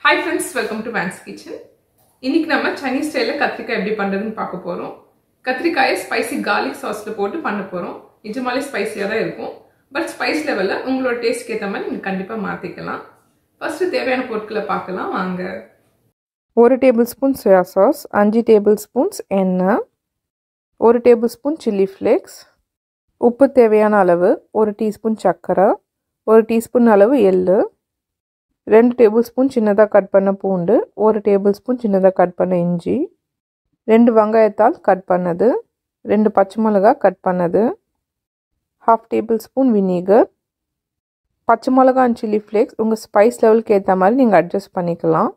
hi friends welcome to Vans kitchen இன்னைக்கு நம்ம Chinese ஸ்டைலில் கத்திரிக்காய் எப்படி பண்ணுறதுன்னு பார்க்க போகிறோம் கத்திரிக்காயை ஸ்பைசி கார்லிக் சாஸில் போட்டு பண்ண போகிறோம் நிஜமாலே ஸ்பைசியாக தான் இருக்கும் பட் ஸ்பைஸ் லெவலில் உங்களோட டேஸ்ட்க்கு ஏற்ற மாதிரி நீங்கள் கண்டிப்பாக மாற்றிக்கலாம் ஃபஸ்ட்டு தேவையான பொருட்களை பார்க்கலாம் வாங்க ஒரு டேபிள் ஸ்பூன் சோயா சாஸ் அஞ்சு டேபிள் ஸ்பூன்ஸ் எண்ணெய் ஒரு டேபிள் ஸ்பூன் சில்லி ஃப்ளேக்ஸ் உப்பு தேவையான அளவு ஒரு டீஸ்பூன் சர்க்கரை ஒரு டீஸ்பூன் அளவு எள்ளு ரெண்டு டேபிள் ஸ்பூன் சின்னதாக கட் பண்ண பூண்டு ஒரு டேபிள் ஸ்பூன் சின்னதாக கட் பண்ண இஞ்சி ரெண்டு வெங்காயத்தால் கட் பண்ணது ரெண்டு பச்சை மிளகா கட் பண்ணது ஹாஃப் டேபிள் ஸ்பூன் வினீகர் பச்சை மிளகா அண்ட் சில்லி ஃப்ளேக்ஸ் உங்கள் ஸ்பைஸ் லெவலுக்கு ஏற்ற மாதிரி நீங்கள் அட்ஜஸ்ட் பண்ணிக்கலாம்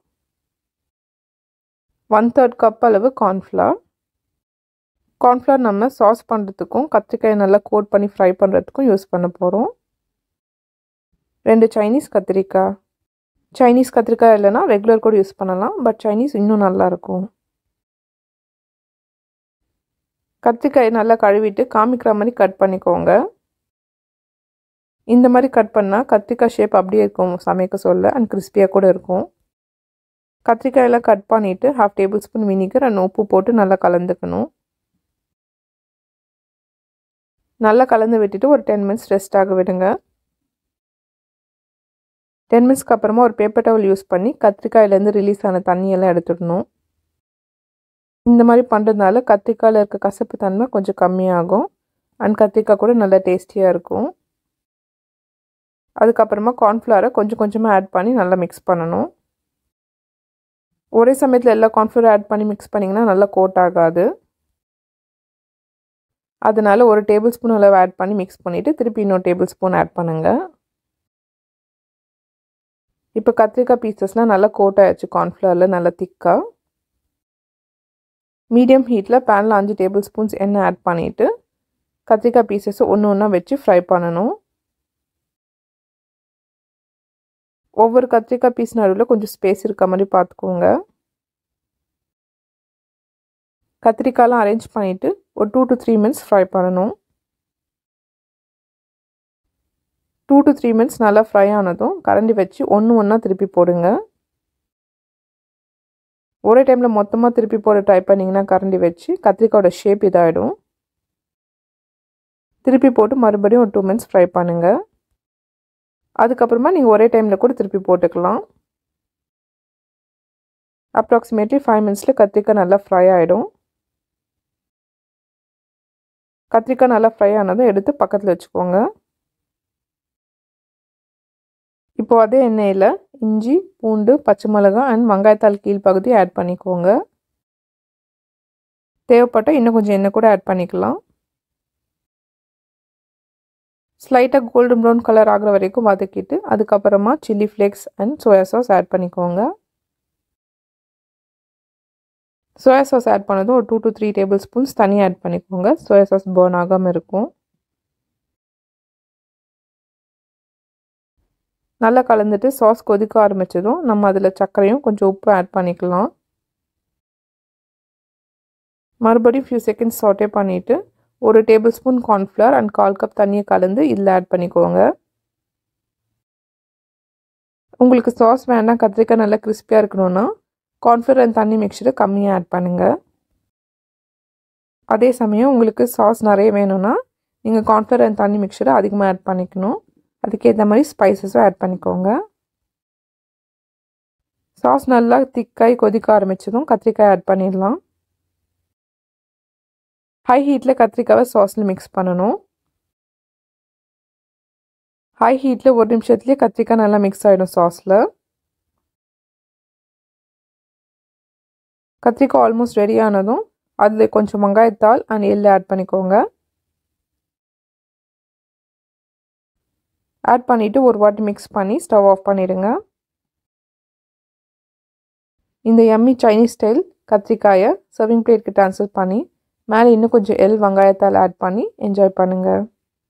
ஒன் தேர்ட் கப் அளவு கார்ன்ஃப்ளவர் கார்ன்ஃப்ளவர் நம்ம சாஸ் பண்ணுறதுக்கும் கத்திரிக்காயை நல்லா கோட் பண்ணி ஃப்ரை பண்ணுறதுக்கும் யூஸ் பண்ண போகிறோம் ரெண்டு சைனீஸ் கத்திரிக்காய் சைனீஸ் கத்திரிக்காய் இல்லைனா ரெகுலர் கூட யூஸ் பண்ணலாம் பட் சைனீஸ் இன்னும் நல்லாயிருக்கும் கத்திரிக்காயை நல்லா கழுவிட்டு காமிக்கிற மாதிரி கட் பண்ணிக்கோங்க இந்த மாதிரி கட் பண்ணால் கத்திரிக்காய் ஷேப் அப்படியே இருக்கும் சமைக்க சொல்ல அண்ட் கிறிஸ்பியாக கூட இருக்கும் கத்திரிக்காயெல்லாம் கட் பண்ணிவிட்டு half tablespoon vinegar and உப்பு போட்டு நல்லா கலந்துக்கணும் நல்லா கலந்து விட்டுட்டு ஒரு டென் மினிட்ஸ் ரெஸ்ட் ஆக விடுங்க டென் மினிட்ஸ்க்கு அப்புறமா ஒரு பேப்பர் டவல் யூஸ் பண்ணி கத்திரிக்காயிலேருந்து ரிலீஸ் ஆன தண்ணியெல்லாம் எடுத்துடணும் இந்த மாதிரி பண்ணுறதுனால கத்திரிக்காயில் இருக்க கசப்பு தன்மை கொஞ்சம் கம்மியாகும் அண்ட் கத்திரிக்காய் கூட நல்லா டேஸ்டியாக இருக்கும் அதுக்கப்புறமா கார்ன்ஃப்ளவரை கொஞ்சம் கொஞ்சமாக ஆட் பண்ணி நல்லா மிக்ஸ் பண்ணணும் ஒரே சமயத்தில் எல்லா கார்ன்ஃப்ளவர் ஆட் பண்ணி மிக்ஸ் பண்ணிங்கன்னா நல்லா கோட் ஆகாது அதனால் ஒரு டேபிள் ஸ்பூன் அளவு ஆட் பண்ணி மிக்ஸ் பண்ணிவிட்டு திருப்பி இன்னொரு டேபிள் ஸ்பூன் ஆட் பண்ணுங்கள் இப்போ கத்திரிக்காய் பீசஸ்லாம் நல்லா கோட் ஆயிடுச்சு கார்ன்ஃப்ளவரில் நல்லா திக்காக மீடியம் ஹீட்டில் பேனில் அஞ்சு டேபிள் ஸ்பூன்ஸ் எண்ணெய் ஆட் பண்ணிவிட்டு கத்திரிக்காய் பீசஸை ஒன்று ஒன்றா வச்சு ஃப்ரை பண்ணணும் ஒவ்வொரு கத்திரிக்காய் பீஸ் நடுவில் கொஞ்சம் ஸ்பேஸ் இருக்க மாதிரி பார்த்துக்கோங்க கத்திரிக்காயெலாம் அரேஞ்ச் பண்ணிவிட்டு ஒரு two to three minutes fry பண்ணணும் டூ டு த்ரீ மினிட்ஸ் நல்லா ஃப்ரை ஆனதும் கரண்டி வச்சு ஒன்று ஒன்றா திருப்பி போடுங்க ஒரே டைமில் மொத்தமாக திருப்பி போட ட்ரை பண்ணிங்கன்னா கரண்டி வச்சு கத்திரிக்காயோட ஷேப் இதாகிடும் திருப்பி போட்டு மறுபடியும் ஒரு டூ மினிட்ஸ் ஃப்ரை பண்ணுங்கள் அதுக்கப்புறமா நீங்கள் ஒரே டைமில் கூட திருப்பி போட்டுக்கலாம் அப்ராக்சிமேட்லி ஃபைவ் மினிட்ஸில் கத்திரிக்காய் நல்லா ஃப்ரை ஆகிடும் கத்திரிக்காய் நல்லா ஃப்ரை ஆனதும் எடுத்து பக்கத்தில் வச்சுக்கோங்க இப்போது அதே எண்ணெயில் இஞ்சி பூண்டு பச்சை மிளகாய் அண்ட் வெங்காயத்தாள் கீழ் பகுதி ஆட் பண்ணிக்கோங்க தேவைப்பட்டால் இன்னும் கொஞ்சம் எண்ணெய் கூட ஆட் பண்ணிக்கலாம் ஸ்லைட்டாக கோல்டன் ப்ரௌன் கலர் ஆகிற வரைக்கும் வதக்கிட்டு அதுக்கப்புறமா chilli flakes and soya sauce add பண்ணிக்கோங்க சோயா சாஸ் ஆட் பண்ணதும் ஒரு two to three tablespoons தனியாக ஆட் பண்ணிக்கோங்க சோயா சாஸ் பர்ன் ஆகாமல் இருக்கும் நல்லா கலந்துட்டு சாஸ் கொதிக்க ஆரம்பித்ததும் நம்ம அதில் சர்க்கரையும் கொஞ்சம் உப்பு ஆட் பண்ணிக்கலாம் மறுபடியும் ஃபியூ செகண்ட்ஸ் சாட்டே பண்ணிவிட்டு ஒரு டேபிள் ஸ்பூன் கார்ன்ஃப்ளவர் அண்ட் கால் கப் தண்ணியை கலந்து இதில் ஆட் பண்ணிக்கோங்க உங்களுக்கு சாஸ் வேண்டாம் கத்திரிக்காய் நல்லா கிறிஸ்பியாக இருக்கணும்னா கார்ன்ஃப்ளவர் அண்ட் தண்ணி மிக்சரை கம்மியாக ஆட் பண்ணுங்கள் அதே சமயம் உங்களுக்கு சாஸ் நிறைய வேணும்னா நீங்கள் கார்ன்ஃப்ளவர் அண்ட் தண்ணி மிக்சரை அதிகமாக ஆட் பண்ணிக்கணும் அதுக்கேற்ற மாதிரி ஸ்பைசஸும் ஆட் பண்ணிக்கோங்க சாஸ் நல்லா திக்காய் கொதிக்க ஆரம்பித்ததும் கத்திரிக்காய் ஆட் பண்ணிடலாம் ஹை ஹீட்டில் கத்திரிக்காவை சாஸில் மிக்ஸ் பண்ணணும் ஹை ஹீட்டில் ஒரு நிமிஷத்துலேயே கத்திரிக்காய் நல்லா மிக்ஸ் ஆகிடும் சாஸில் கத்திரிக்காய் ஆல்மோஸ்ட் ரெடி ஆனதும் அதில் கொஞ்சம் வெங்காயத்தாள் அண்ட் எள்ளு ஆட் பண்ணிக்கோங்க ஆட் பண்ணிவிட்டு ஒரு வாட்டி மிக்ஸ் பண்ணி ஸ்டவ் ஆஃப் பண்ணிவிடுங்க இந்த எம்மி சைனீஸ் ஸ்டைல் கத்திரிக்காயை சர்விங் பிளேட்க்கு ட்ரான்ஸ்ஃபர் பண்ணி மேலே இன்னும் கொஞ்சம் எல் வெங்காயத்தால் ஆட் பண்ணி என்ஜாய் பண்ணுங்கள்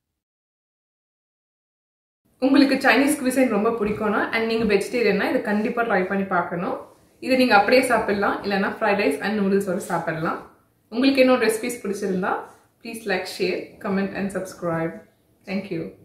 உங்களுக்கு சைனீஸ் குவிசைன் ரொம்ப பிடிக்கும்னா அண்ட் நீங்கள் வெஜிடேரியன்னா இதை கண்டிப்பாக ட்ரை பண்ணி பார்க்கணும் இதை நீங்கள் அப்படியே சாப்பிட்லாம் இல்லைனா ஃப்ரைட் ரைஸ் அண்ட் நூடுல்ஸோடு சாப்பிட்லாம் உங்களுக்கு இன்னொரு ரெசிபிஸ் பிடிச்சிருந்தா please like share comment and subscribe thank you